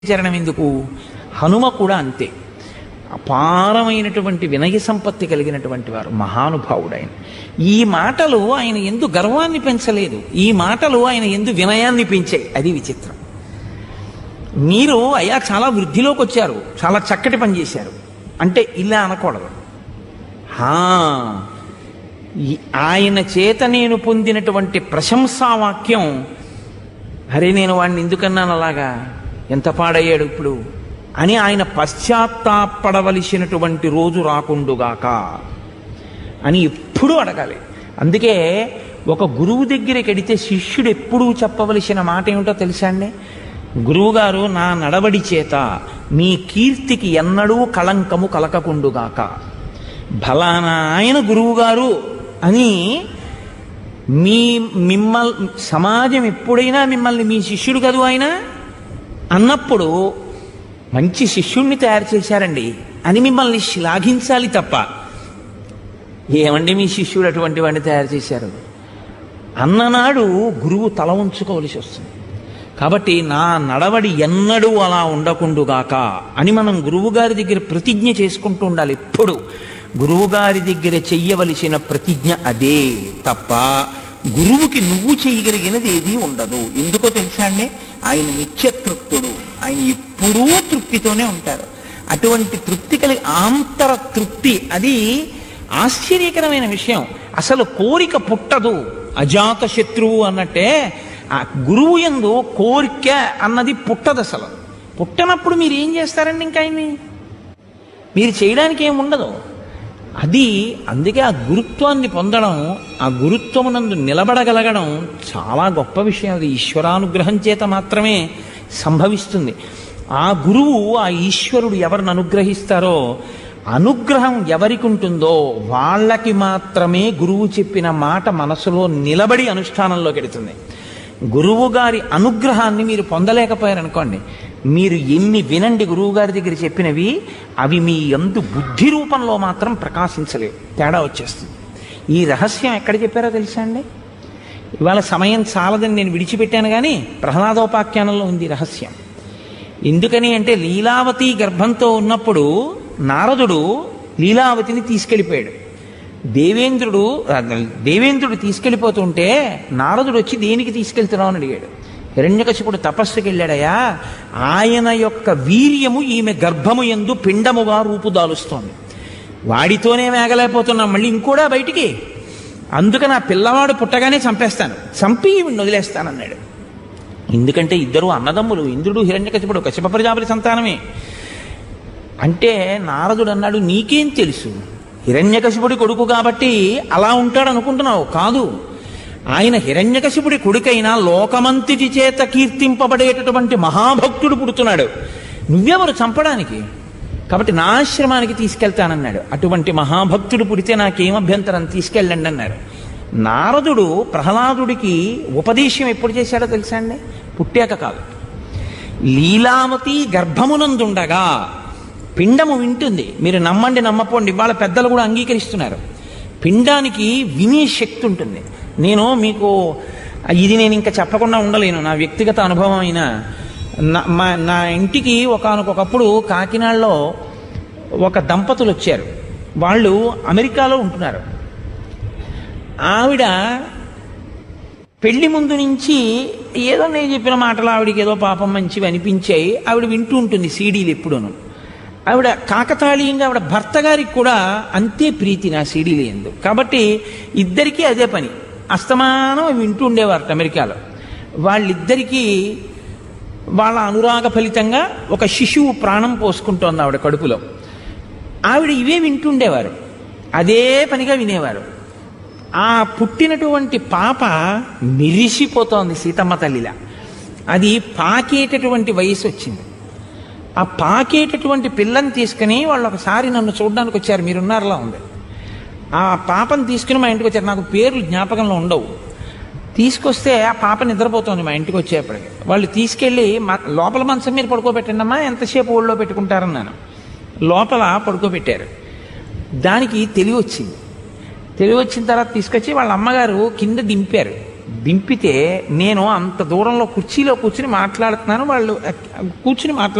చరణం ఎందుకు హనుమ కూడా అంతే అపారమైనటువంటి వినయ సంపత్తి కలిగినటువంటి వారు మహానుభావుడు ఆయన ఈ మాటలు ఆయన ఎందు గర్వాన్ని పెంచలేదు ఈ మాటలు ఆయన ఎందు వినయాన్ని పెంచాయి అది విచిత్రం మీరు అయ్యా చాలా వృద్ధిలోకి వచ్చారు చాలా చక్కటి పని చేశారు అంటే ఇలా అనకూడదు హా, ఈ- ఆయన చేత నేను పొందినటువంటి ప్రశంసావాక్యం అరే నేను వాడిని ఎందుకన్నాను అలాగా ఎంత పాడయ్యాడు ఇప్పుడు అని ఆయన పశ్చాత్తాపడవలసినటువంటి రోజు రాకుండుగాక అని ఎప్పుడూ అడగాలి అందుకే ఒక గురువు దగ్గరికి వెడితే శిష్యుడు ఎప్పుడూ చెప్పవలసిన మాట ఏమిటో తెలుసా అండి గురువుగారు నా నడవడి చేత మీ కీర్తికి ఎన్నడూ కళంకము కలకకుండుగాక ఫలానా ఆయన గురువుగారు అని మీ మిమ్మల్ సమాజం ఎప్పుడైనా మిమ్మల్ని మీ శిష్యుడు కదూ ఆయన అన్నప్పుడు మంచి శిష్యుణ్ణి తయారు చేశారండి అని మిమ్మల్ని శ్లాఘించాలి తప్ప ఏమండి మీ శిష్యుడు అటువంటి వాడిని తయారు చేశారు అన్ననాడు గురువు తల ఉంచుకోవలసి వస్తుంది కాబట్టి నా నడవడి ఎన్నడూ అలా ఉండకుండుగాక అని మనం గురువుగారి దగ్గర ప్రతిజ్ఞ చేసుకుంటూ ఉండాలి ఎప్పుడు గురువుగారి దగ్గర చెయ్యవలసిన ప్రతిజ్ఞ అదే తప్ప గురువుకి నువ్వు చేయగలిగినది ఏదీ ఉండదు ఎందుకో తెలుసా అండి ఆయన నిత్యతృప్తుడు ఆయన ఎప్పుడూ తృప్తితోనే ఉంటారు అటువంటి తృప్తి కలిగి ఆంతర తృప్తి అది ఆశ్చర్యకరమైన విషయం అసలు కోరిక పుట్టదు అజాత శత్రువు అన్నట్టే ఆ గురువు ఎందు కోరిక అన్నది పుట్టదు అసలు పుట్టనప్పుడు మీరు ఏం చేస్తారండి ఇంకా ఆయన్ని మీరు చేయడానికి ఏం ఉండదు అది అందుకే ఆ గురుత్వాన్ని పొందడం ఆ గురుత్వమునందు నిలబడగలగడం చాలా గొప్ప విషయం అది ఈశ్వరానుగ్రహం చేత మాత్రమే సంభవిస్తుంది ఆ గురువు ఆ ఈశ్వరుడు ఎవరిని అనుగ్రహిస్తారో అనుగ్రహం ఎవరికి ఉంటుందో వాళ్ళకి మాత్రమే గురువు చెప్పిన మాట మనసులో నిలబడి అనుష్ఠానంలోకి వెడుతుంది గురువు గారి అనుగ్రహాన్ని మీరు పొందలేకపోయారనుకోండి మీరు ఎన్ని వినండి గురువు గారి దగ్గర చెప్పినవి అవి మీ అందు బుద్ధి రూపంలో మాత్రం ప్రకాశించలేవు తేడా వచ్చేస్తుంది ఈ రహస్యం ఎక్కడ చెప్పారో తెలుసా అండి ఇవాళ సమయం చాలదని నేను విడిచిపెట్టాను కానీ ప్రహ్లాదోపాఖ్యానంలో ఉంది ఈ రహస్యం ఎందుకని అంటే లీలావతి గర్భంతో ఉన్నప్పుడు నారదుడు లీలావతిని తీసుకెళ్ళిపోయాడు దేవేంద్రుడు ఆ, దేవేంద్రుడు తీసుకెళ్ళిపోతుంటే నారదుడు వచ్చి దేనికి తీసుకెళ్తున్నావు అని అడిగాడు హిరణ్యకశిపుడు తపస్సుకి వెళ్ళాడయా ఆయన యొక్క వీర్యము ఈమె గర్భము ఎందు పిండముగా రూపుదాలుస్తోంది వాడితోనే వేగలేకపోతున్నాం మళ్ళీ ఇంకోడా బయటికి అందుకని ఆ పిల్లవాడు పుట్టగానే చంపేస్తాను చంపి ఈవిడ్ని వదిలేస్తానన్నాడు ఎందుకంటే ఇద్దరు అన్నదమ్ములు ఇంద్రుడు హిరణ్యకశిపుడు కశ్యప ప్రజాపతి సంతానమే అంటే నారదుడు అన్నాడు నీకేం తెలుసు హిరణ్యకశిపుడి కొడుకు కాబట్టి అలా ఉంటాడు అనుకుంటున్నావు కాదు ఆయన హిరణ్యకశిపుడి కొడుకైనా లోకమంతిటి చేత కీర్తింపబడేటటువంటి మహాభక్తుడు పుడుతున్నాడు నువ్వెవరు చంపడానికి కాబట్టి నా ఆశ్రమానికి తీసుకెళ్తానన్నాడు అటువంటి మహాభక్తుడు పుడితే నాకేం అభ్యంతరం తీసుకెళ్ళండి అన్నారు నారదుడు ప్రహ్లాదుడికి ఉపదేశం ఎప్పుడు చేశాడో తెలుసా అండి పుట్టాక కాదు లీలావతి గర్భమునందుండగా పిండము వింటుంది మీరు నమ్మండి నమ్మపోండి ఇవాళ పెద్దలు కూడా అంగీకరిస్తున్నారు పిండానికి వినే శక్తి ఉంటుంది నేను మీకు ఇది నేను ఇంకా చెప్పకుండా ఉండలేను నా వ్యక్తిగత అనుభవం అయినా నా మా నా ఇంటికి ఒకనకొకప్పుడు కాకినాడలో ఒక దంపతులు వచ్చారు వాళ్ళు అమెరికాలో ఉంటున్నారు ఆవిడ పెళ్లి ముందు నుంచి ఏదో నేను చెప్పిన మాటలు ఆవిడకి ఏదో పాపం మంచివి అనిపించాయి ఆవిడ వింటూ ఉంటుంది సీడీలు ఎప్పుడూను ఆవిడ కాకతాళీయంగా ఆవిడ భర్త గారికి కూడా అంతే ప్రీతి నా సీడీలు ఎందు కాబట్టి ఇద్దరికీ అదే పని అస్తమానం వింటూ ఉండేవారట అమెరికాలో వాళ్ళిద్దరికీ వాళ్ళ అనురాగ ఫలితంగా ఒక శిశువు ప్రాణం పోసుకుంటోంది ఆవిడ కడుపులో ఆవిడ ఇవే వింటుండేవారు అదే పనిగా వినేవారు ఆ పుట్టినటువంటి పాప మెరిసిపోతోంది సీతమ్మ తల్లిలా అది పాకేటటువంటి వయసు వచ్చింది ఆ పాకేటటువంటి పిల్లని తీసుకుని వాళ్ళు ఒకసారి నన్ను చూడడానికి వచ్చారు మీరున్నారులా ఉంది ఆ పాపను తీసుకుని మా ఇంటికి వచ్చారు నాకు పేర్లు జ్ఞాపకంలో ఉండవు తీసుకొస్తే ఆ పాప నిద్రపోతుంది మా ఇంటికి వచ్చేప్పటికి వాళ్ళు తీసుకెళ్ళి మా లోపల మంచం మీద పడుకోబెట్టండి అమ్మా ఎంతసేపు ఊళ్ళో పెట్టుకుంటారన్నాను లోపల పడుకోబెట్టారు దానికి తెలివి వచ్చింది తెలివి వచ్చిన తర్వాత తీసుకొచ్చి వాళ్ళ అమ్మగారు కింద దింపారు దింపితే నేను అంత దూరంలో కుర్చీలో కూర్చుని మాట్లాడుతున్నాను వాళ్ళు ఎక్- కూర్చుని మాట్లాడుతున్నారు